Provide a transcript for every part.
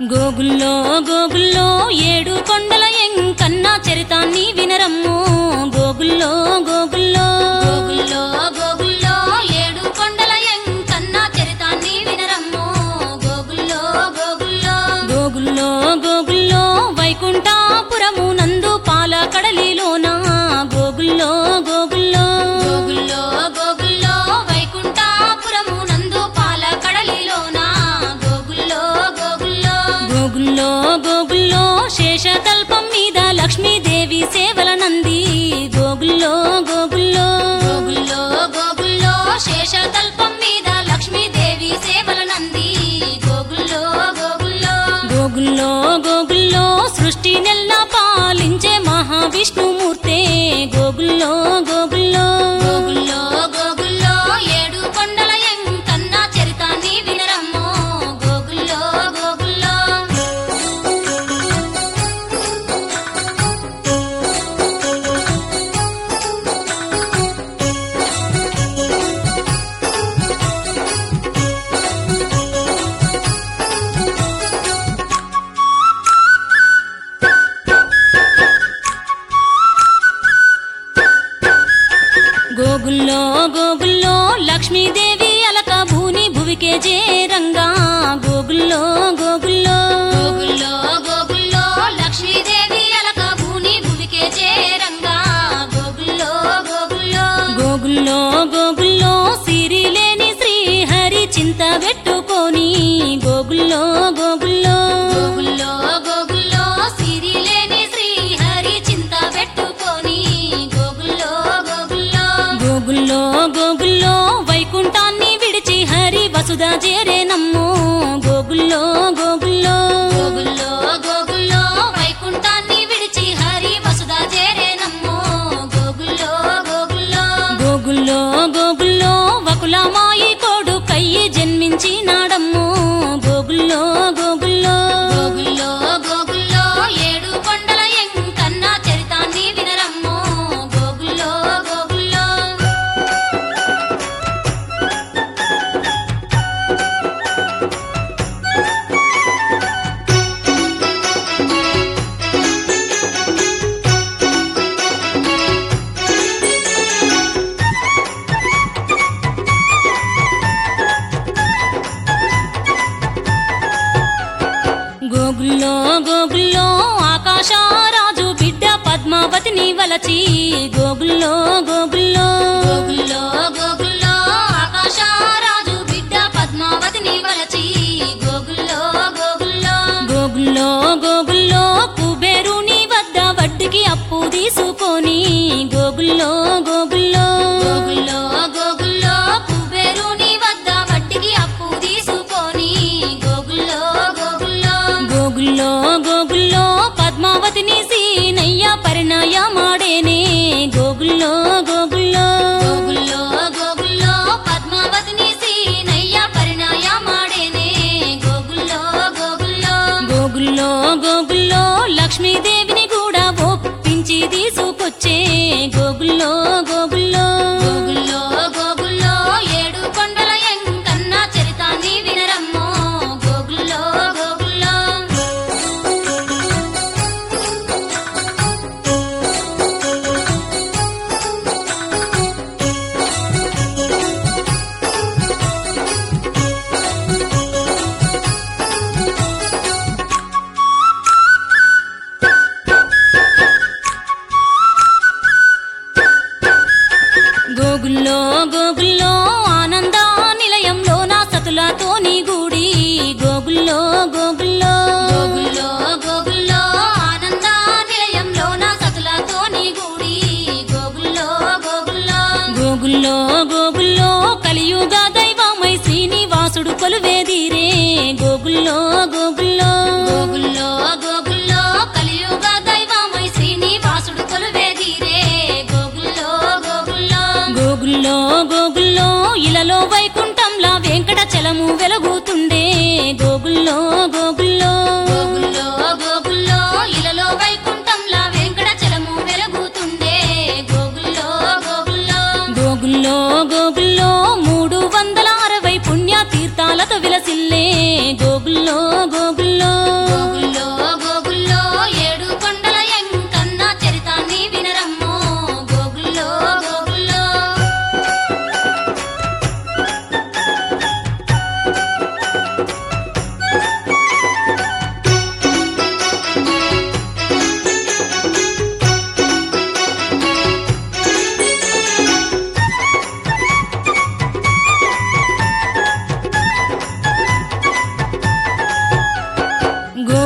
గోగుల్లో గోగుల్లో ఏడు కొండల ఎంకన్నా చరితాన్ని వినరమ్ము గోగుల్లో గోగుల్లో గోగుల్లో గోగుల్లో ఏడు కొండల ఎంకన్నా చరితాన్ని వినరమ్ము గోగుల్లో గోగుల్లో గోగుల్లో గోగుల్లో వైకుంఠాపురము నందు పాల కడలిలోన గోగుల్లో గోగుల్లో గోగుల్లో గోగుల్లో వైకుంఠాపురము నందు పాల కడలిలోన గోగుల్లో గోగుల్లో గోగుల్లో గోగుల్లో శేషకల్పం మీద లక్ష్మీదేవి సేవల నంది గోగుల్లో గోగుల్లో గోగుల్లో గోగుల్లో శేషకల్పం మీద లక్ష్మీదేవి సేవల నంది గోగుల్లో గోగుల్లో గోగుల్లో గోగుల్లో సృష్టి నెల్ల పాలించే మహావిష్ణుమూర్తే గోగుల్లో గోగుల్లో గోగుల్లో గోగుల్లో ఏడు కొండల ఎంకన్నా చరితాన్ని వినరమ్మో గోగుల్లో గోగుల్లో గోగుల్లో గోగుల్లో లక్ష్మీదేవి అలక భూని భువికే జేరంగా గోగుల్లో గోగుల్లో గోగుల్లో గోగుల్లో లక్ష్మీదేవి అలక భూని భువికే జేరంగా గోగుల్లో గోగుల్లో గోగుల్లో గోగుల్లో సిరి లేని శ్రీహరి చింత పెట్టుకొని గోగుల్లో గోగుల్లో గోగుల్లో గోగుల్లో సిరి లేని శ్రీహరి చింత పెట్టుకొని గోగుల్లో గోగుల్లో గోగుల్లో గోగుల్లో వైకుంఠాన్ని విడిచి హరి వసుధ చేరే నమ్ము గోగుల్లో గోగుల్లో గోగుల్లో గోగుల్లో వైకుంఠాన్ని విడిచి హరి వసుధ చేరే నమ్ము గోగుల్లో గోగుల్లో గోగుల్లో గోగుల్లో వకులమాయి కోడు కయ్యి జన్మించినాడమ్ము గోగుల్లో గోగుల్లో గోగుల్లో గోగుల్లో ఏడు కొండల ఎంకన్నా చరితాన్ని వినరమ్ము గోగుల్లో గోగుల్లో గోగుల్లో గోగుల్లో ఆకాశరాజు బిడ్డ పద్మావతిని వలచి గోగుల్లో గోగుల్లో గోగుల్లో గోగుల్లో ఆకాశరాజు బిడ్డ పద్మావతిని వలచి గోగుల్లో గోగుల్లో గోగుల్లో గోగుల్లో కుబేరుని వద్ద వడ్డీకి అప్పు తీసుకొని గోగుల్లో గోగుల్లో గోగుల్లో గోగుల్లో కుబేరుని వద్ద వడ్డీకి అప్పు తీసుకొని గోగుల్లో గోగుల్లో గోగుల్లో గోగుల్లో పద్మావతిని సీనయ్య పరిణయ మాడేనే గోగుల్లో గోగుల్లో గోగుల్లో గోగుల్లో పద్మావతిని సీనయ్య పరిణయ మాడేనే గోగుల్లో గోగుల్లో గోగుల్లో గోగుల్లో లక్ష్మీదేవిని కూడా ఒప్పించి తీసుకొచ్చే గోగుల్లో గోగుల్లో గోగుల్లో గోగుల్లో ఏడు కొండల ఎంకన్నా చరితాన్ని వినరమ్మో గోగుల్లో గోగుల్లో గోగుల్లో గోగుల్లో ఆనంద నిలయంలో నా సతులతోని గూడి గోగుల్లో గోగుల్లో గోగుల్లో గోగుల్లో ఆనంద నిలయంలో నా సతులతోని గూడి గోగుల్లో గోగుల్లో గోగుల్లో గోగుల్లో కలియుగ దైవమై శ్రీనివాసుడు కొలువేదిరే గోగుల్లో గోగుల్లో గోగుల్లో గోగుల్లో కలియుగ దైవమై శ్రీనివాసుడు కొలువేదిరే గోగుల్లో గోగుల్లో గోగుల్లో గోగుల్లో ఇలలో వైకుంఠంలా వెంకటచలము వెలుగుతుండే గోగుల్లో గోగుల్లో గోగుల్లో గోగుల్లో ఇలలో వైకుంఠంలా వెంకటచలము వెలుగుతుండే గోగుల్లో గోగుల్లో గోగుల్లో గోగుల్లో మూడు వందల అరవై పుణ్య తీర్థాలతో విలసిల్లే గోగుల్లో గోగుల్లో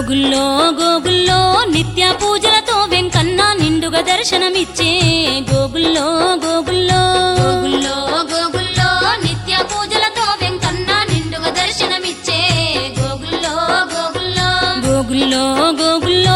గోగుల్లో గోగుల్లో నిత్య పూజలతో వెంకన్న నిండుగా దర్శనమిచ్చే గోగుల్లో గోగుల్లో గోగుల్లో గోగుల్లో నిత్య పూజలతో వెంకన్న నిండుగా దర్శనమిచ్చే గోగుల్లో గోగుల్లో గోగుల్లో గోగుల్లో